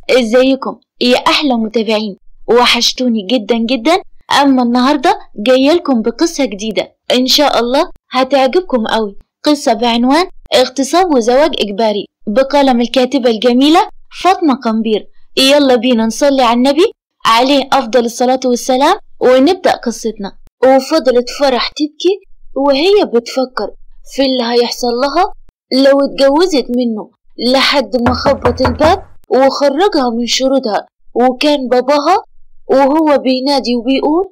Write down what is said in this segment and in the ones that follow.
ازيكم يا احلى متابعين وحشتوني جدا جدا اما النهارده جايه لكم بقصه جديده ان شاء الله هتعجبكم قوي قصه بعنوان اغتصاب وزواج اجباري بقلم الكاتبه الجميله فاطمه قنبير يلا بينا نصلي على النبي عليه افضل الصلاه والسلام ونبدا قصتنا وفضلت فرح تبكي وهي بتفكر في اللي هيحصل لها لو اتجوزت منه لحد ما خبط الباب وخرجها من شرودها وكان باباها وهو بينادي وبيقول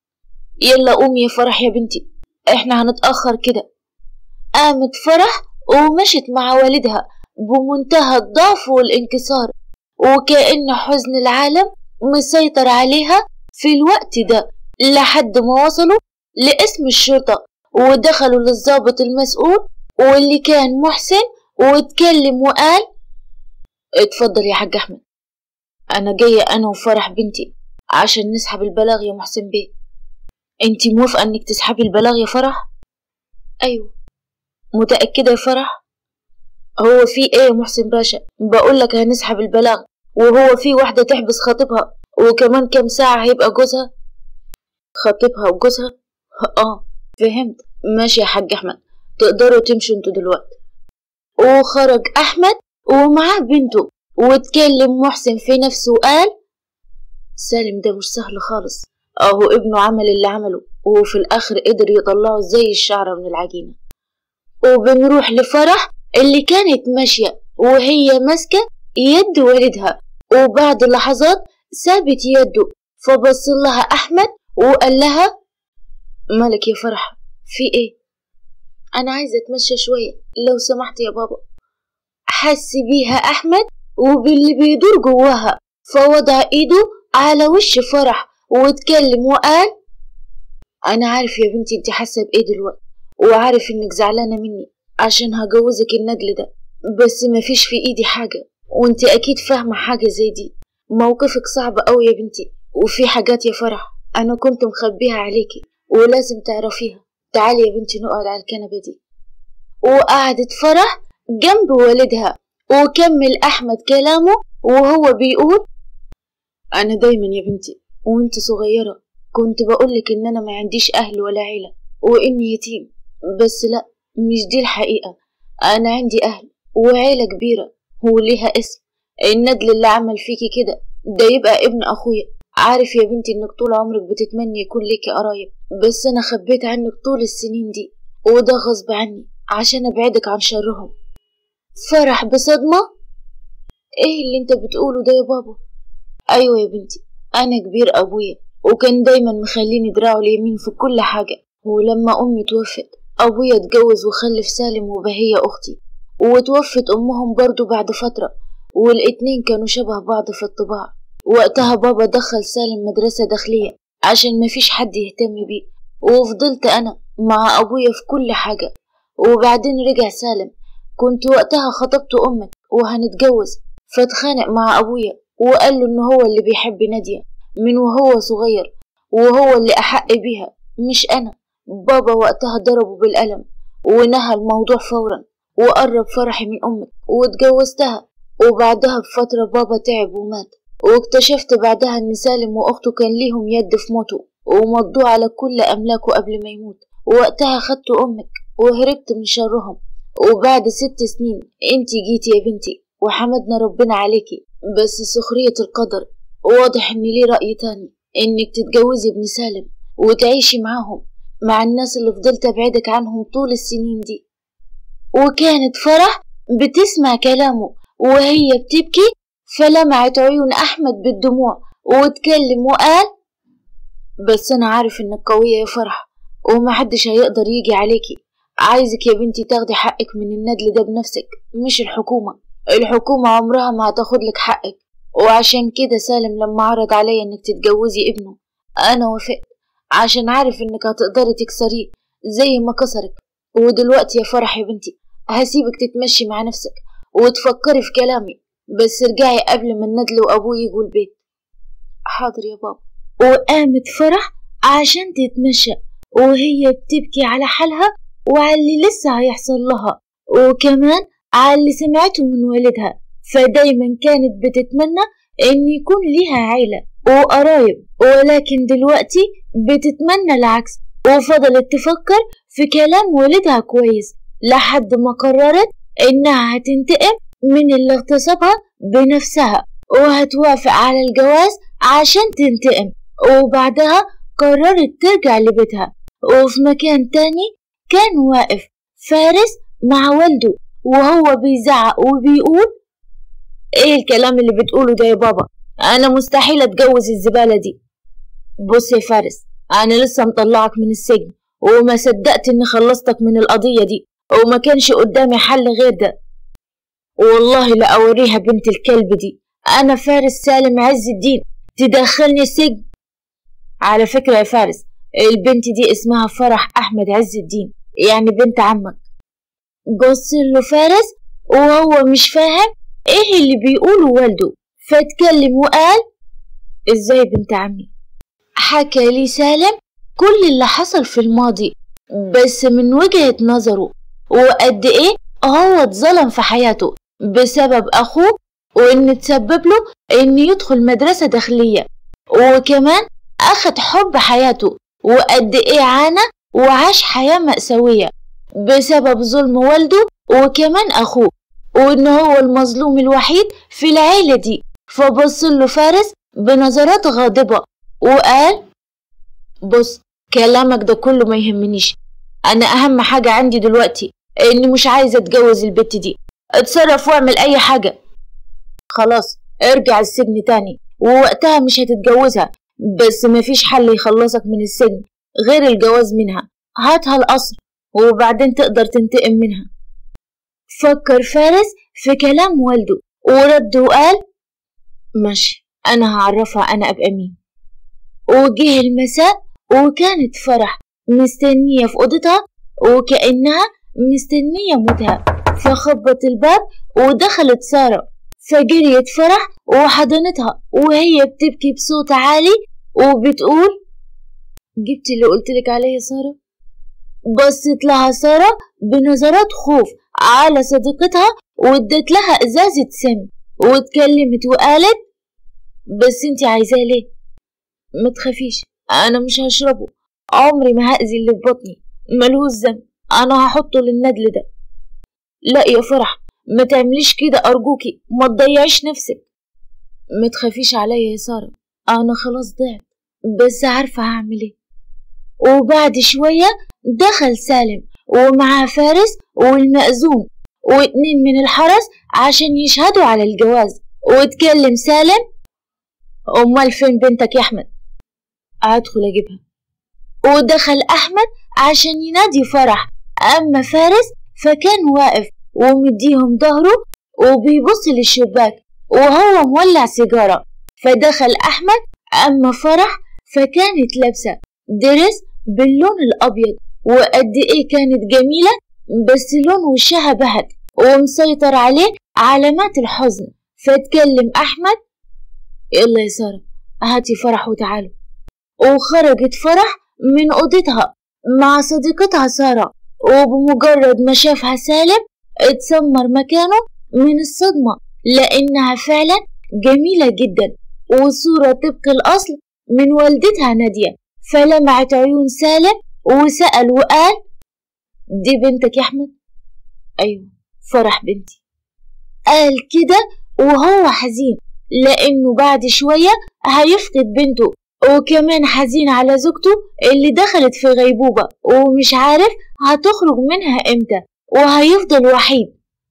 يلا قومي يا فرح يا بنتي احنا هنتأخر كده قامت فرح ومشت مع والدها بمنتهى الضعف والانكسار وكأن حزن العالم مسيطر عليها في الوقت ده لحد ما وصلوا لاسم الشرطة ودخلوا للضابط المسؤول واللي كان محسن واتكلم وقال اتفضل يا حاج احمد انا جاية انا وفرح بنتي عشان نسحب البلاغ يا محسن بيه انتي موافقة انك تسحبي البلاغ يا فرح ايوه متأكدة يا فرح هو في ايه يا محسن باشا بقولك هنسحب البلاغ وهو في واحدة تحبس خطيبها وكمان كام ساعة هيبقى جوزها خطيبها وجوزها اه فهمت ماشي يا حاج احمد تقدروا تمشوا انتوا دلوقتي وخرج احمد ومعاه بنته واتكلم محسن في نفسه وقال سالم ده مش سهل خالص اهو ابنه عمل اللي عمله وفي الاخر قدر يطلعه زي الشعرة من العجينة وبنروح لفرح اللي كانت ماشية وهي ماسكة يد والدها وبعد لحظات سابت يده فبص لها أحمد وقال لها مالك يا فرح في ايه أنا عايزة أتمشى شوية لو سمحت يا بابا حس بيها أحمد وباللي بيدور جواها فوضع إيده على وش فرح واتكلم وقال أنا عارف يا بنتي انت حاسة بإيه دلوقتي وعارف إنك زعلانة مني عشان هجوزك الندل ده بس مفيش في إيدي حاجة وانت أكيد فاهمة حاجة زي دي موقفك صعب أوي يا بنتي وفي حاجات يا فرح أنا كنت مخبيها عليكي ولازم تعرفيها تعالي يا بنتي نقعد على الكنبة دي وقعدت فرح جنب والدها وكمل أحمد كلامه وهو بيقول أنا دايما يا بنتي وانت صغيرة كنت بقولك إن أنا ما عنديش أهل ولا عيلة وإني يتيم بس لأ مش دي الحقيقة أنا عندي أهل وعيلة كبيرة وليها اسم الندل اللي عمل فيكي كده ده يبقى ابن أخويا عارف يا بنتي إنك طول عمرك بتتمني يكون ليكي قرايب بس أنا خبيت عنك طول السنين دي وده غصب عني عشان أبعدك عن شرهم فرح بصدمة إيه اللي أنت بتقوله ده يا بابا أيوة يا بنتي أنا كبير أبويا وكان دايما مخليني دراعه اليمين في كل حاجة ولما أمي توفت أبويا اتجوز وخلف سالم وبهية أختي وتوفت أمهم برضو بعد فترة والاتنين كانوا شبه بعض في الطباع وقتها بابا دخل سالم مدرسة داخلية عشان مفيش حد يهتم بيه وفضلت أنا مع أبويا في كل حاجة وبعدين رجع سالم كنت وقتها خطبت أمك وهنتجوز فاتخانق مع أبويا وقال له إن هو اللي بيحب نادية من وهو صغير وهو اللي أحق بيها مش أنا بابا وقتها ضربه بالقلم ونهى الموضوع فورا وقرب فرحي من أمك واتجوزتها وبعدها بفترة بابا تعب ومات واكتشفت بعدها إن سالم وأخته كان ليهم يد في موته ومضوا على كل أملاكه قبل ما يموت ووقتها خدت أمك وهربت من شرهم وبعد ست سنين انتي جيتي يا بنتي وحمدنا ربنا عليكي بس سخرية القدر واضح ان ليه رأي تاني انك تتجوزي ابن سالم وتعيشي معاهم مع الناس اللي فضلت ابعدك عنهم طول السنين دي وكانت فرح بتسمع كلامه وهي بتبكي فلمعت عيون أحمد بالدموع واتكلم وقال بس أنا عارف إنك قوية يا فرح ومحدش هيقدر يجي عليكي عايزك يا بنتي تاخدي حقك من الندل ده بنفسك مش الحكومة الحكومة عمرها ما هتاخد لك حقك وعشان كده سالم لما عرض عليا إنك تتجوزي ابنه أنا وافقت عشان عارف إنك هتقدري تكسريه زي ما كسرك ودلوقتي يا فرح يا بنتي هسيبك تتمشي مع نفسك وتفكري في كلامي بس ارجعي قبل ما الندل وأبوي يجوا البيت حاضر يا بابا وقامت فرح عشان تتمشى وهي بتبكي على حالها وعلى اللي لسه هيحصل لها وكمان على اللي سمعته من والدها فدايما كانت بتتمنى إن يكون ليها عيلة وقرايب ولكن دلوقتي بتتمنى العكس وفضلت تفكر في كلام والدها كويس لحد ما قررت إنها هتنتقم من اللي اغتصبها بنفسها وهتوافق على الجواز عشان تنتقم وبعدها قررت ترجع لبيتها وفي مكان تاني كان واقف فارس مع والده وهو بيزعق وبيقول ايه الكلام اللي بتقوله ده يا بابا انا مستحيل اتجوز الزبالة دي بص يا فارس انا لسه مطلعك من السجن وما صدقت اني خلصتك من القضية دي وما كانش قدامي حل غير ده والله لا اوريها بنت الكلب دي انا فارس سالم عز الدين تدخلني السجن على فكرة يا فارس البنت دي اسمها فرح أحمد عز الدين يعني بنت عمك بص له فارس وهو مش فاهم ايه اللي بيقوله والده فاتكلم وقال ازاي بنت عمي حكى لي سالم كل اللي حصل في الماضي بس من وجهة نظره وقد ايه هو اتظلم في حياته بسبب اخوه وان تسبب له ان يدخل مدرسة داخلية وكمان اخد حب حياته وقد ايه عانى وعاش حياة مأساوية بسبب ظلم والده وكمان أخوه وإن هو المظلوم الوحيد في العيلة دي فبص له فارس بنظرات غاضبة وقال بص كلامك ده كله ما يهمنيش أنا أهم حاجة عندي دلوقتي إني مش عايزة أتجوز البت دي اتصرف واعمل أي حاجة خلاص ارجع السجن تاني ووقتها مش هتتجوزها بس مفيش حل يخلصك من السجن غير الجواز منها هاتها القصر وبعدين تقدر تنتقم منها فكر فارس في كلام والده ورد وقال ماشي أنا هعرفها أنا أبقى مين وجه المساء وكانت فرح مستنية في أوضتها وكأنها مستنية موتها فخبط الباب ودخلت سارة فجريت فرح وحضنتها وهي بتبكي بصوت عالي وبتقول جبت اللي قلتلك عليه يا سارة بصت لها سارة بنظرات خوف على صديقتها وادت لها ازازة سم واتكلمت وقالت بس انتي عايزاه ليه ما تخافيش انا مش هشربه عمري ما هأذي اللي في بطني ملهوش ذنب انا هحطه للندل ده لا يا فرح ما تعمليش كده ارجوكي ما تضيعيش نفسك ما تخافيش عليا يا سارة انا خلاص ضعت بس عارفة هعمل ايه وبعد شوية دخل سالم ومعاه فارس والمأذون واتنين من الحرس عشان يشهدوا على الجواز واتكلم سالم أمال فين بنتك يا أحمد أدخل أجيبها ودخل أحمد عشان ينادي فرح أما فارس فكان واقف ومديهم ظهره وبيبص للشباك وهو مولع سيجارة فدخل أحمد أما فرح فكانت لابسة درس باللون الأبيض وقد إيه كانت جميلة بس لون وشها بهت ومسيطر عليه علامات الحزن فاتكلم أحمد يلا يا سارة هاتي فرح وتعالوا وخرجت فرح من أوضتها مع صديقتها سارة وبمجرد ما شافها سالم اتسمر مكانه من الصدمة لأنها فعلا جميلة جدا وصورة طبق الأصل من والدتها نادية فلمعت عيون سالم وسأل وقال دي بنتك يا أحمد؟ أيوة فرح بنتي قال كده وهو حزين لأنه بعد شوية هيفقد بنته وكمان حزين على زوجته اللي دخلت في غيبوبة ومش عارف هتخرج منها امتى وهيفضل وحيد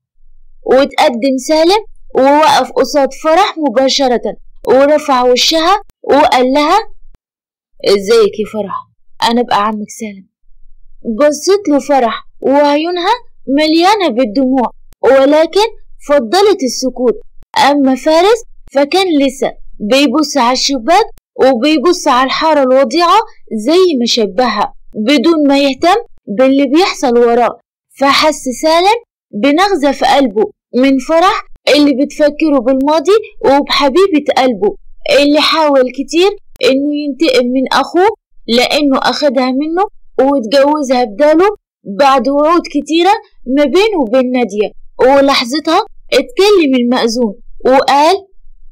وتقدم سالم ووقف قصاد فرح مباشرة ورفع وشها وقال لها ازيك يا فرح انا بقى عمك سالم بصت له فرح وعيونها مليانة بالدموع ولكن فضلت السكوت أما فارس فكان لسه بيبص على الشباك وبيبص على الحارة الوضيعة زي ما شبهها بدون ما يهتم باللي بيحصل وراه فحس سالم بنغزة في قلبه من فرح اللي بتفكره بالماضي وبحبيبة قلبه اللي حاول كتير انه ينتقم من اخوه لانه اخدها منه واتجوزها بداله بعد وعود كتيرة ما بينه وبين نادية ولحظتها اتكلم المأذون وقال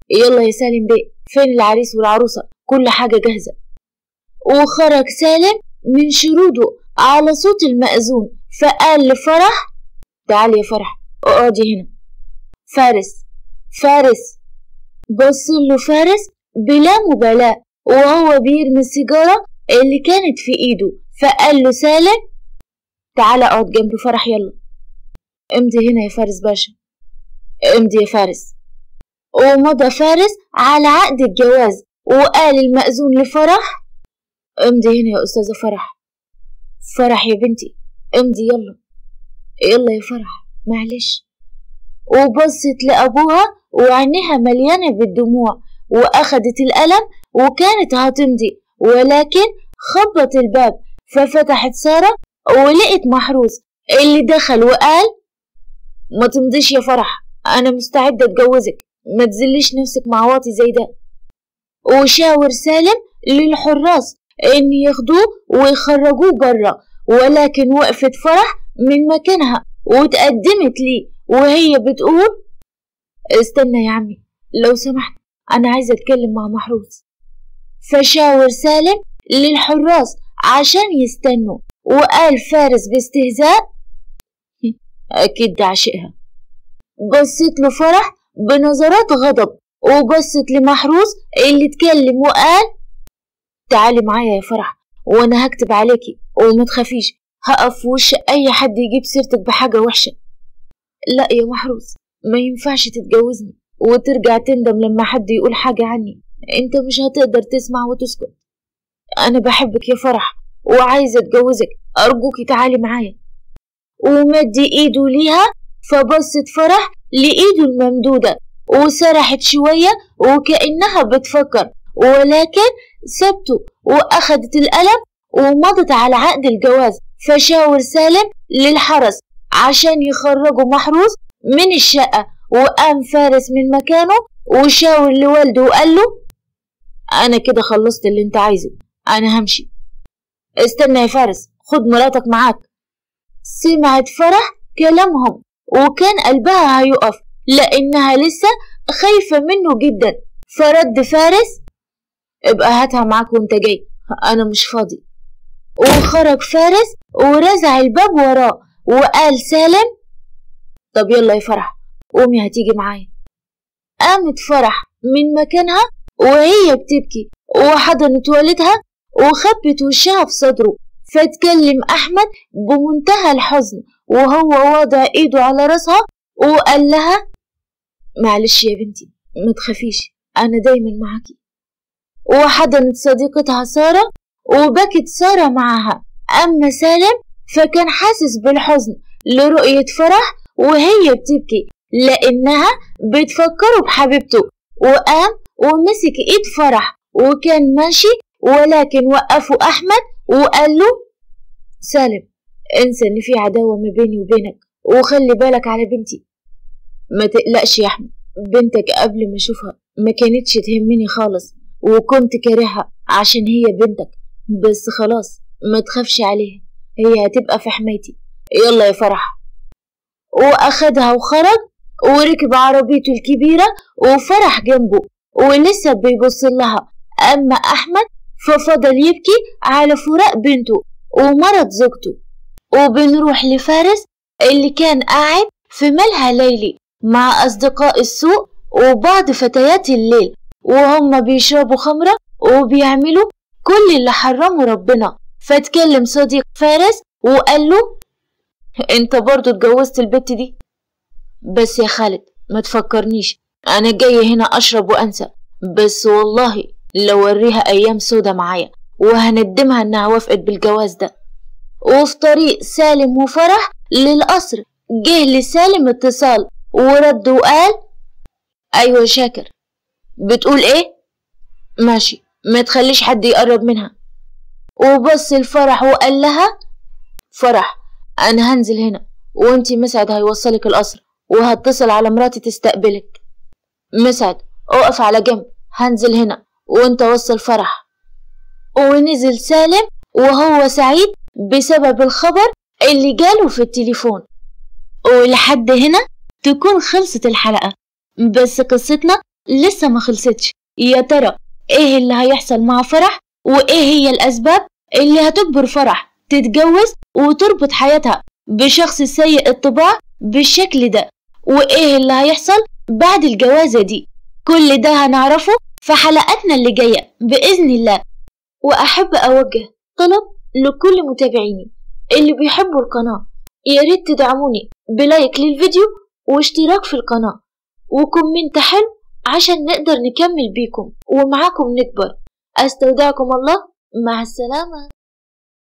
يلا يا سالم بيه فين العريس والعروسة كل حاجة جاهزة وخرج سالم من شروده على صوت المأذون فقال لفرح تعالي يا فرح اقعدي هنا فارس فارس بص له فارس بلا مبالاة وهو بيرمي السيجارة اللي كانت في ايده فقال له سالم تعالى اقعد جنب فرح يلا امضي هنا يا فارس باشا امضي يا فارس ومضى فارس على عقد الجواز وقال المأذون لفرح امضي هنا يا أستاذة فرح فرح يا بنتي امضي يلا يلا يا فرح معلش وبصت لأبوها وعينيها مليانة بالدموع وأخدت القلم وكانت هتمضي ولكن خبط الباب ففتحت سارة ولقت محروس اللي دخل وقال ما تمضيش يا فرح أنا مستعدة أتجوزك ما تزليش نفسك مع واطي زي ده وشاور سالم للحراس إن ياخدوه ويخرجوه برا ولكن وقفت فرح من مكانها وتقدمت لي وهي بتقول استنى يا عمي لو سمحت أنا عايزة أتكلم مع محروس فشاور سالم للحراس عشان يستنوا وقال فارس باستهزاء أكيد ده عشقها بصت له فرح بنظرات غضب وبصت لمحروس اللي اتكلم وقال تعالي معايا يا فرح وانا هكتب عليكي وما تخافيش هقف في وش اي حد يجيب سيرتك بحاجة وحشة لا يا محروس ما ينفعش تتجوزني وترجع تندم لما حد يقول حاجة عني انت مش هتقدر تسمع وتسكت انا بحبك يا فرح وعايزة اتجوزك ارجوكي تعالي معايا ومد ايده ليها فبصت فرح لإيده الممدودة وسرحت شوية وكأنها بتفكر ولكن سبته وأخدت القلم ومضت على عقد الجواز فشاور سالم للحرس عشان يخرجوا محروس من الشقة وقام فارس من مكانه وشاور لوالده وقال له أنا كده خلصت اللي أنت عايزه أنا همشي استنى يا فارس خد مراتك معاك سمعت فرح كلامهم وكان قلبها هيقف لأنها لسه خايفة منه جدا فرد فارس ابقى هاتها معاك وانت جاي أنا مش فاضي وخرج فارس ورزع الباب وراه وقال سالم طب يلا يا فرح قومي هتيجي معايا قامت فرح من مكانها وهي بتبكي وحضنت والدها وخبت وشها في صدره فاتكلم أحمد بمنتهى الحزن وهو واضع إيده على راسها وقال لها معلش يا بنتي ما تخافيش أنا دايما معاكي وحضنت صديقتها سارة وبكت سارة معها أما سالم فكان حاسس بالحزن لرؤية فرح وهي بتبكي لأنها بتفكره بحبيبته وقام ومسك إيد فرح وكان ماشي ولكن وقفه أحمد وقال له سالم انسى إن في عداوة ما بيني وبينك وخلي بالك على بنتي ما تقلقش يا أحمد بنتك قبل ما أشوفها ما كانتش تهمني خالص وكنت كارهها عشان هي بنتك بس خلاص ما تخافش عليها هي هتبقى في حمايتي يلا يا فرح وأخدها وخرج وركب عربيته الكبيرة وفرح جنبه ولسه بيبص لها أما أحمد ففضل يبكي على فراق بنته ومرض زوجته وبنروح لفارس اللي كان قاعد في ملهى ليلي مع أصدقاء السوق وبعض فتيات الليل وهم بيشربوا خمرة وبيعملوا كل اللي حرمه ربنا فتكلم صديق فارس وقال له انت برضو اتجوزت البت دي بس يا خالد ما تفكرنيش انا جاي هنا اشرب وانسى بس والله لو وريها ايام سودة معايا وهندمها انها وافقت بالجواز ده وفي طريق سالم وفرح للقصر جه لسالم اتصال ورد وقال ايوه شاكر بتقول ايه ماشي ما تخليش حد يقرب منها وبص الفرح وقال لها فرح انا هنزل هنا وانتي مسعد هيوصلك القصر وهتصل على مراتي تستقبلك مسعد اقف على جنب هنزل هنا وانت وصل فرح ونزل سالم وهو سعيد بسبب الخبر اللي جاله في التليفون ولحد هنا تكون خلصت الحلقة بس قصتنا لسه ما خلصتش يا ترى ايه اللي هيحصل مع فرح وايه هي الاسباب اللي هتجبر فرح تتجوز وتربط حياتها بشخص سيء الطباع بالشكل ده وايه اللي هيحصل بعد الجوازة دي كل ده هنعرفه في حلقاتنا اللي جاية بإذن الله وأحب أوجه طلب لكل متابعيني اللي بيحبوا القناة يا ريت تدعموني بلايك للفيديو واشتراك في القناة وكومنت حلو عشان نقدر نكمل بيكم ومعاكم نكبر أستودعكم الله مع السلامة